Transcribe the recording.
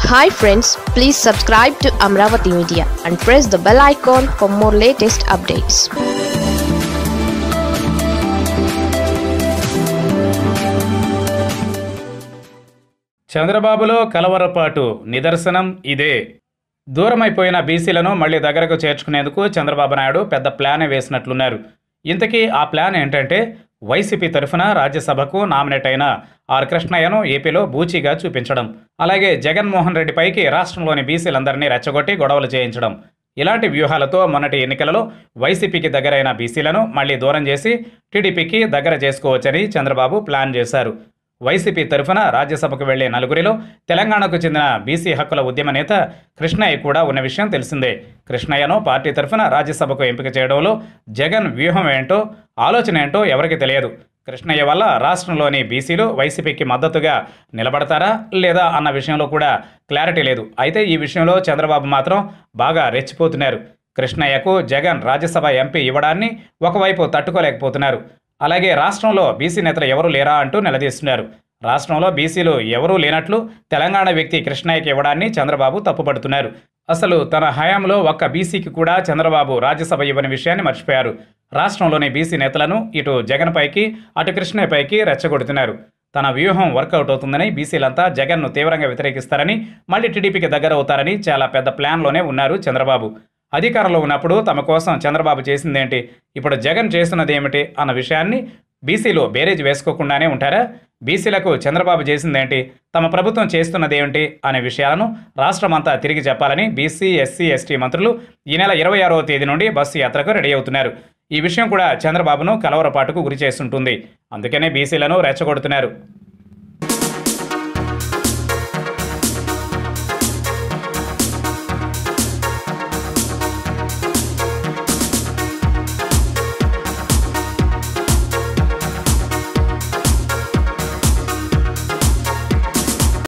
hi friends please subscribe to Amaravati media and press the bell icon for more latest updates చంద్రబాబులో కలవరపాటు నిదర్శనం ఇదే దూరమైపోయిన బీసీలను మళ్లీ దగ్గరకు చేర్చుకునేందుకు చంద్రబాబు నాయుడు పెద్ద ప్లానే వేసినట్లున్నారు ఇంతకీ ఆ ప్లాన్ ఏంటంటే వైసీపీ తరఫున రాజ్యసభకు నామినేట్ అయిన ఆర్ కృష్ణయ్యను ఏపీలో బూచీగా చూపించడం అలాగే జగన్మోహన్ రెడ్డి పైకి రాష్ట్రంలోని బీసీలందరినీ రెచ్చగొట్టి గొడవలు చేయించడం ఇలాంటి వ్యూహాలతో మొన్నటి ఎన్నికలలో వైసీపీకి దగ్గరైన బీసీలను మళ్లీ దూరం చేసి టీడీపీకి దగ్గర చేసుకోవచ్చని చంద్రబాబు ప్లాన్ చేశారు వైసీపీ తరఫున రాజ్యసభకు వెళ్లే నలుగురిలో తెలంగాణకు చెందిన బీసీ హక్కుల ఉద్యమ నేత కృష్ణయ్య కూడా ఉన్న విషయం తెలిసిందే కృష్ణయ్యను పార్టీ తరఫున రాజ్యసభకు ఎంపిక చేయడంలో జగన్ వ్యూహం ఏంటో ఆలోచన ఏంటో ఎవరికి తెలియదు కృష్ణయ్య వల్ల రాష్ట్రంలోని బీసీలు వైసీపీకి మద్దతుగా నిలబడతారా లేదా అన్న విషయంలో కూడా క్లారిటీ లేదు అయితే ఈ విషయంలో చంద్రబాబు మాత్రం బాగా రెచ్చిపోతున్నారు కృష్ణయ్యకు జగన్ రాజ్యసభ ఎంపీ ఇవ్వడాన్ని ఒకవైపు తట్టుకోలేకపోతున్నారు అలాగే రాష్ట్రంలో బీసీ నేతలు ఎవరు లేరా అంటూ నిలదీస్తున్నారు రాష్ట్రంలో బీసీలు ఎవరూ లేనట్లు తెలంగాణ వ్యక్తి కృష్ణయ్యకి ఇవ్వడాన్ని చంద్రబాబు తప్పుపడుతున్నారు అసలు తన హయాంలో ఒక్క బీసీకి కూడా చంద్రబాబు రాజ్యసభ ఇవ్వని విషయాన్ని మర్చిపోయారు రాష్ట్రంలోని బీసీ నేతలను ఇటు జగన్ పైకి అటు కృష్ణయ్య పైకి రెచ్చగొడుతున్నారు తన వ్యూహం వర్కౌట్ అవుతుందని బీసీలంతా జగన్ను తీవ్రంగా వ్యతిరేకిస్తారని మళ్ళీ టీడీపీకి దగ్గర అవుతారని చాలా పెద్ద ప్లాన్లోనే ఉన్నారు చంద్రబాబు అధికారంలో ఉన్నప్పుడు తమ కోసం చంద్రబాబు చేసిందేంటి ఇప్పుడు జగన్ చేస్తున్నది ఏమిటి అన్న విషయాన్ని బీసీలు బేరేజ్ వేసుకోకుండానే ఉంటారా బీసీలకు చంద్రబాబు చేసిందేంటి తమ ప్రభుత్వం చేస్తున్నది ఏమిటి అనే విషయాలను రాష్ట్రమంతా తిరిగి చెప్పాలని బీసీ ఎస్సీ ఎస్టీ మంత్రులు ఈ నెల ఇరవై ఆరవ తేదీ నుండి బస్సు యాత్రకు రెడీ అవుతున్నారు ఈ విషయం కూడా చంద్రబాబును కలవరపాటుకు గురి చేస్తుంటుంది అందుకనే బీసీలను రెచ్చగొడుతున్నారు